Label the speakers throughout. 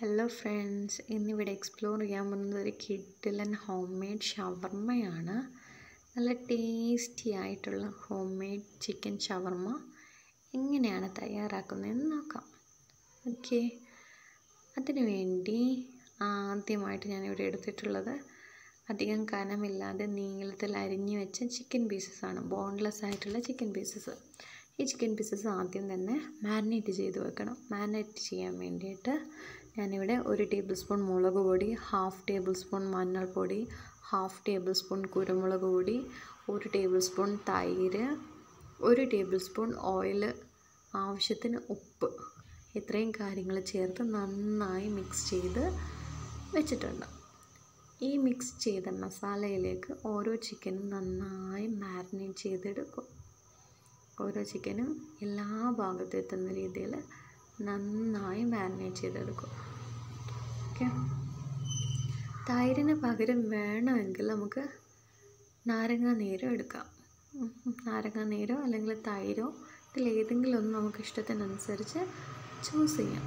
Speaker 1: hello friends ഇന്നിവിടെ explore ചെയ്യാൻ പോകുന്നത് ഒരു കിഡിലൻ ഹോം മെയ്ഡ് ഷവർമ്മയാണ് നല്ല ടേസ്റ്റി ആയിട്ടുള്ള ഹോം മെയ്ഡ് ചിക്കൻ ഷവർമ്മ എങ്ങനെയാണ് തയ്യാറാക്കുന്നതെന്ന് നോക്കാം ഓക്കെ അതിനു വേണ്ടി ആദ്യമായിട്ട് ഞാനിവിടെ എടുത്തിട്ടുള്ളത് അധികം കനമില്ലാതെ നീളത്തിൽ അരിഞ്ഞു വെച്ച ചിക്കൻ പീസസ് ആണ് ബോൺലെസ് ആയിട്ടുള്ള ചിക്കൻ പീസസ് ഈ ചിക്കൻ പീസസ് ആദ്യം തന്നെ മാരിനേറ്റ് ചെയ്ത് വെക്കണം മാരിനേറ്റ് ചെയ്യാൻ വേണ്ടിയിട്ട് ഞാനിവിടെ ഒരു ടേബിൾ സ്പൂൺ മുളക് പൊടി ഹാഫ് ടേബിൾ സ്പൂൺ മഞ്ഞൾപ്പൊടി ഹാഫ് ടേബിൾ സ്പൂൺ കുരുമുളക് പൊടി ഒരു ടേബിൾ സ്പൂൺ തൈര് ഒരു ടേബിൾ സ്പൂൺ ഓയിൽ ആവശ്യത്തിന് ഉപ്പ് ഇത്രയും കാര്യങ്ങൾ ചേർത്ത് നന്നായി മിക്സ് ചെയ്ത് വെച്ചിട്ടുണ്ട് ഈ മിക്സ് ചെയ്ത മസാലയിലേക്ക് ഓരോ ചിക്കനും നന്നായി മാരിനേറ്റ് ചെയ്തെടുക്കും ഓരോ ചിക്കനും എല്ലാ ഭാഗത്തും എത്തുന്ന രീതിയിൽ നന്നായി മാരിനേറ്റ് ചെയ്തെടുക്കും ഓക്കെ തൈരിന് പകരം വേണമെങ്കിൽ നമുക്ക് നാരങ്ങ നീരോ എടുക്കാം നാരങ്ങ നീരോ അല്ലെങ്കിൽ തൈരോ ഇതിൽ ഏതെങ്കിലും ഒന്ന് നമുക്ക് ഇഷ്ടത്തിനനുസരിച്ച് ചൂസ് ചെയ്യാം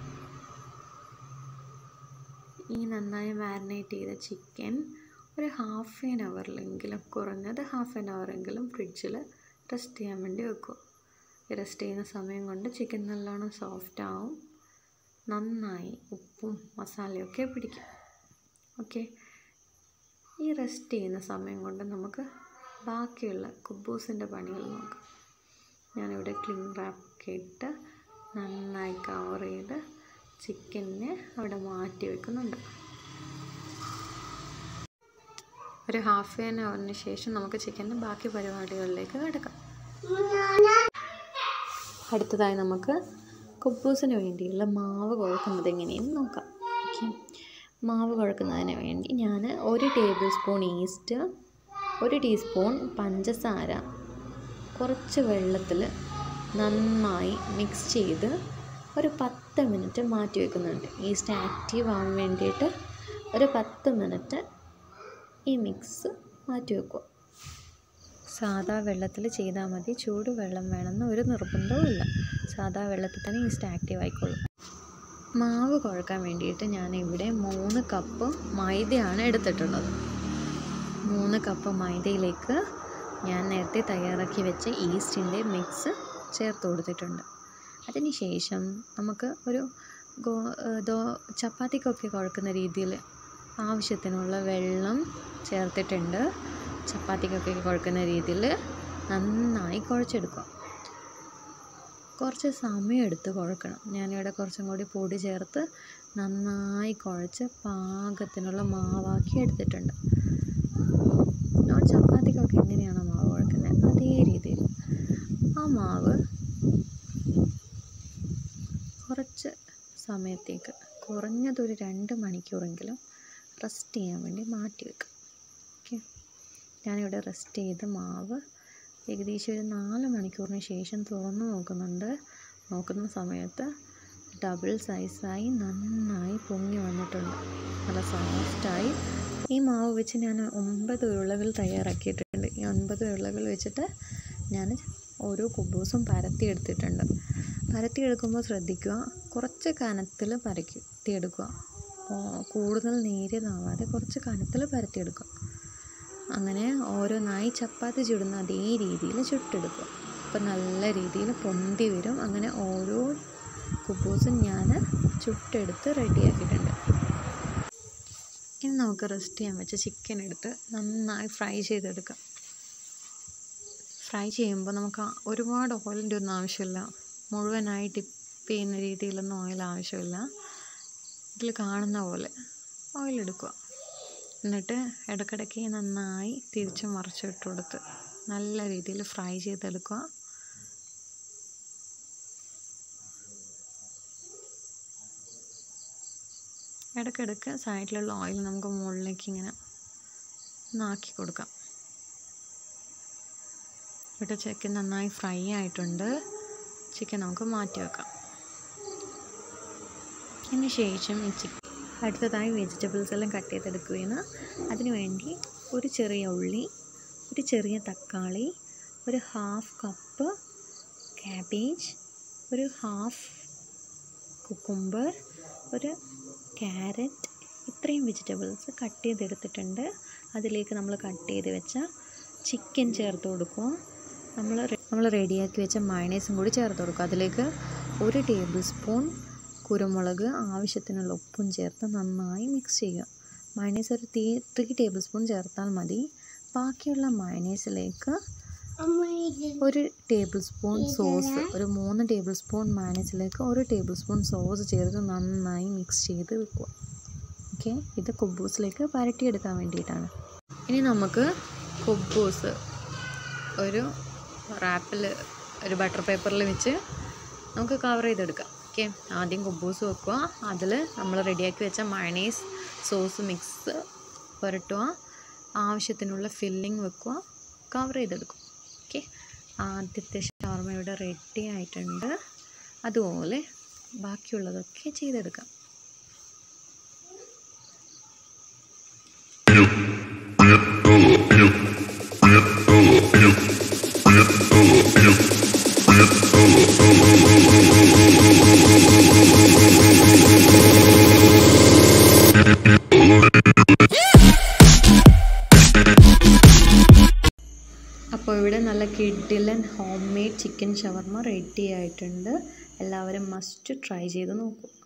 Speaker 1: ഈ നന്നായി മാരിനേറ്റ് ചെയ്ത ചിക്കൻ ഒരു ഹാഫ് ആൻ അവറിലെങ്കിലും കുറഞ്ഞത് ഹാഫ് ആൻ അവറെങ്കിലും ഫ്രിഡ്ജിൽ റെസ്റ്റ് ചെയ്യാൻ വേണ്ടി വെക്കുക റെസ്റ്റ് ചെയ്യുന്ന സമയം കൊണ്ട് ചിക്കൻ നല്ലോണം സോഫ്റ്റ് ആവും നന്നായി ഉപ്പും മസാലയൊക്കെ പിടിക്കും ഓക്കെ ഈ റെസ്റ്റ് ചെയ്യുന്ന സമയം കൊണ്ട് നമുക്ക് ബാക്കിയുള്ള കുബൂസിൻ്റെ പണികൾ നോക്കാം ഞാനിവിടെ ക്ലീൻ റാപ്പൊക്കെ ഇട്ട് നന്നായി കവർ ചെയ്ത് ചിക്കനെ അവിടെ മാറ്റി വെക്കുന്നുണ്ട് ഒരു ഹാഫ് ആൻ അവറിന് ശേഷം നമുക്ക് ചിക്കൻ്റെ ബാക്കി പരിപാടികളിലേക്ക് കിടക്കാം അടുത്തതായി നമുക്ക് കുബൂസിന് വേണ്ടിയുള്ള മാവ് കുഴക്കുന്നത് എങ്ങനെയെന്ന് നോക്കാം ഓക്കെ മാവ് കുഴക്കുന്നതിന് വേണ്ടി ഞാൻ ഒരു ടേബിൾ സ്പൂൺ ഈസ്റ്റ് ഒരു ടീസ്പൂൺ പഞ്ചസാര കുറച്ച് വെള്ളത്തിൽ നന്നായി മിക്സ് ചെയ്ത് ഒരു പത്ത് മിനിറ്റ് മാറ്റി വെക്കുന്നുണ്ട് ഈസ്റ്റ് ആക്റ്റീവ് ആവാൻ വേണ്ടിയിട്ട് ഒരു പത്ത് മിനിറ്റ് ഈ മിക്സ് മാറ്റി വെക്കുക സാദാ വെള്ളത്തിൽ ചെയ്താൽ മതി ചൂട് വെള്ളം വേണമെന്ന് ഒരു നിർബന്ധവും ഇല്ല സാദാ വെള്ളത്തിൽ തന്നെ ഈസ്റ്റ് ആക്റ്റീവ് ആയിക്കോളും മാവ് കുഴക്കാൻ വേണ്ടിയിട്ട് ഞാൻ ഇവിടെ മൂന്ന് കപ്പ് മൈദയാണ് എടുത്തിട്ടുള്ളത് മൂന്ന് കപ്പ് മൈദയിലേക്ക് ഞാൻ നേരത്തെ തയ്യാറാക്കി വെച്ച ഈസ്റ്റിൻ്റെ മിക്സ് ചേർത്ത് കൊടുത്തിട്ടുണ്ട് അതിന് ശേഷം നമുക്ക് ഒരു ഗോ ദോ ചപ്പാത്തിക്കൊക്കെ കുഴക്കുന്ന രീതിയിൽ ആവശ്യത്തിനുള്ള വെള്ളം ചേർത്തിട്ടുണ്ട് ചപ്പാത്തിക്കൊക്കെ കുഴക്കുന്ന രീതിയിൽ നന്നായി കുഴച്ചെടുക്കുക കുറച്ച് സമയമെടുത്ത് കുഴക്കണം ഞാനിവിടെ കുറച്ചും കൂടി പൊടി ചേർത്ത് നന്നായി കുഴച്ച് പാകത്തിനുള്ള മാവാക്കി എടുത്തിട്ടുണ്ട് നമ്മൾ ചപ്പാത്തിക്കൊക്കെ എങ്ങനെയാണോ മാവ് കുഴക്കുന്നത് അതേ രീതിയിൽ ആ മാവ് കുറച്ച് സമയത്തേക്ക് കുറഞ്ഞതൊരു രണ്ട് മണിക്കൂറെങ്കിലും റെസ്റ്റ് ചെയ്യാൻ വേണ്ടി മാറ്റി വെക്കുക ഓക്കെ ഞാനിവിടെ റെസ്റ്റ് ചെയ്ത് മാവ് ഏകദേശം ഒരു നാല് മണിക്കൂറിന് ശേഷം തുറന്ന് നോക്കുന്നുണ്ട് നോക്കുന്ന സമയത്ത് ഡബിൾ സൈസായി നന്നായി പൊങ്ങി വന്നിട്ടുണ്ട് നല്ല സോഫ്റ്റായി ഈ മാവ് വെച്ച് ഞാൻ ഒമ്പത് ഉരുളകൾ തയ്യാറാക്കിയിട്ടുണ്ട് ഈ ഒൻപത് ഉരുളകൾ വെച്ചിട്ട് ഞാൻ ഓരോ കുബൂസും പരത്തിയെടുത്തിട്ടുണ്ട് പരത്തിയെടുക്കുമ്പോൾ ശ്രദ്ധിക്കുക കുറച്ച് കനത്തിൽ പരത്തിയെടുക്കുക കൂടുതൽ നേരിയതാവാതെ കുറച്ച് കനത്തിൽ പരത്തിയെടുക്കുക അങ്ങനെ ഓരോന്നായി ചപ്പാത്തി ചുടുന്ന അതേ രീതിയിൽ ചുട്ടെടുക്കുക അപ്പോൾ നല്ല രീതിയിൽ പൊന്തി വരും അങ്ങനെ ഓരോ കുബൂസും ഞാൻ ചുട്ടെടുത്ത് റെഡിയാക്കിയിട്ടുണ്ട് ഇനി നമുക്ക് റെസ്റ്റ് ചെയ്യാൻ വെച്ച ചിക്കൻ എടുത്ത് നന്നായി ഫ്രൈ ചെയ്തെടുക്കാം ഫ്രൈ ചെയ്യുമ്പോൾ നമുക്ക് ഒരുപാട് ഓയിലിൻ്റെ ഒന്നും ആവശ്യമില്ല മുഴുവനായി ഡിപ്പ് ചെയ്യുന്ന രീതിയിലൊന്നും ഓയിൽ ആവശ്യമില്ല ഇതിൽ കാണുന്ന പോലെ ഓയിൽ എടുക്കുക എന്നിട്ട് ഇടയ്ക്കിടയ്ക്ക് നന്നായി തിരിച്ച് മറിച്ചിട്ട് കൊടുത്ത് നല്ല രീതിയിൽ ഫ്രൈ ചെയ്തെടുക്കുക ഇടയ്ക്കിടയ്ക്ക് സൈഡിലുള്ള ഓയിൽ നമുക്ക് മുകളിലേക്ക് ഇങ്ങനെ നാക്കി കൊടുക്കാം ഇവിടെ ചിക്കൻ നന്നായി ഫ്രൈ ആയിട്ടുണ്ട് ചിക്കൻ നമുക്ക് മാറ്റി വെക്കാം അതിന് ശേഷം ഈ ചിക്കൻ അടുത്തതായി വെജിറ്റബിൾസ് എല്ലാം കട്ട് ചെയ്തെടുക്കുകയാണ് അതിനു വേണ്ടി ഒരു ചെറിയ ഉള്ളി ഒരു ചെറിയ തക്കാളി ഒരു ഹാഫ് കപ്പ് ക്യാബേജ് ഒരു ഹാഫ് കുക്കുംബർ ഒരു ക്യാരറ്റ് ഇത്രയും വെജിറ്റബിൾസ് കട്ട് ചെയ്തെടുത്തിട്ടുണ്ട് അതിലേക്ക് നമ്മൾ കട്ട് ചെയ്ത് വെച്ച ചിക്കൻ ചേർത്ത് കൊടുക്കുക നമ്മൾ നമ്മൾ റെഡിയാക്കി വെച്ച മയണൈസും കൂടി ചേർത്ത് കൊടുക്കുക അതിലേക്ക് ഒരു ടേബിൾ സ്പൂൺ കുരുമുളക് ആവശ്യത്തിനുള്ള ഉപ്പും ചേർത്ത് നന്നായി മിക്സ് ചെയ്യുക മയണൈസ് ഒരു തീ ത്രീ ടേബിൾ സ്പൂൺ ചേർത്താൽ മതി ബാക്കിയുള്ള മയണൈസിലേക്ക് ഒരു ടേബിൾ സ്പൂൺ സോസ് ഒരു മൂന്ന് ടേബിൾ സ്പൂൺ മയണൈസിലേക്ക് ഒരു ടേബിൾ സ്പൂൺ സോസ് ചേർത്ത് നന്നായി മിക്സ് ചെയ്ത് വെക്കുക ഓക്കെ ഇത് കുബൂസിലേക്ക് പരട്ടിയെടുക്കാൻ വേണ്ടിയിട്ടാണ് ഇനി നമുക്ക് കുബൂസ് ഒരു റാപ്പിൽ ഒരു ബട്ടർ പേപ്പറിൽ വെച്ച് നമുക്ക് കവർ ചെയ്തെടുക്കാം ഓക്കെ ആദ്യം കുബൂസ് വെക്കുക അതിൽ നമ്മൾ റെഡിയാക്കി വെച്ച മയണൈസ് സോസ് മിക്സ് പുരട്ടുക ആവശ്യത്തിനുള്ള ഫില്ലിംഗ് വെക്കുക കവർ ചെയ്തെടുക്കും ഓക്കെ ആദ്യത്തെ ഷവർമ ഇവിടെ റെഡി ആയിട്ടുണ്ട് അതുപോലെ ബാക്കിയുള്ളതൊക്കെ ചെയ്തെടുക്കാം അപ്പോൾ ഇവിടെ നല്ല കിഡിലൻ ഹോം മെയ്ഡ് ചിക്കൻ ഷവർമ റെഡി ആയിട്ടുണ്ട് എല്ലാവരും മസ്റ്റ് ട്രൈ ചെയ്ത് നോക്കൂ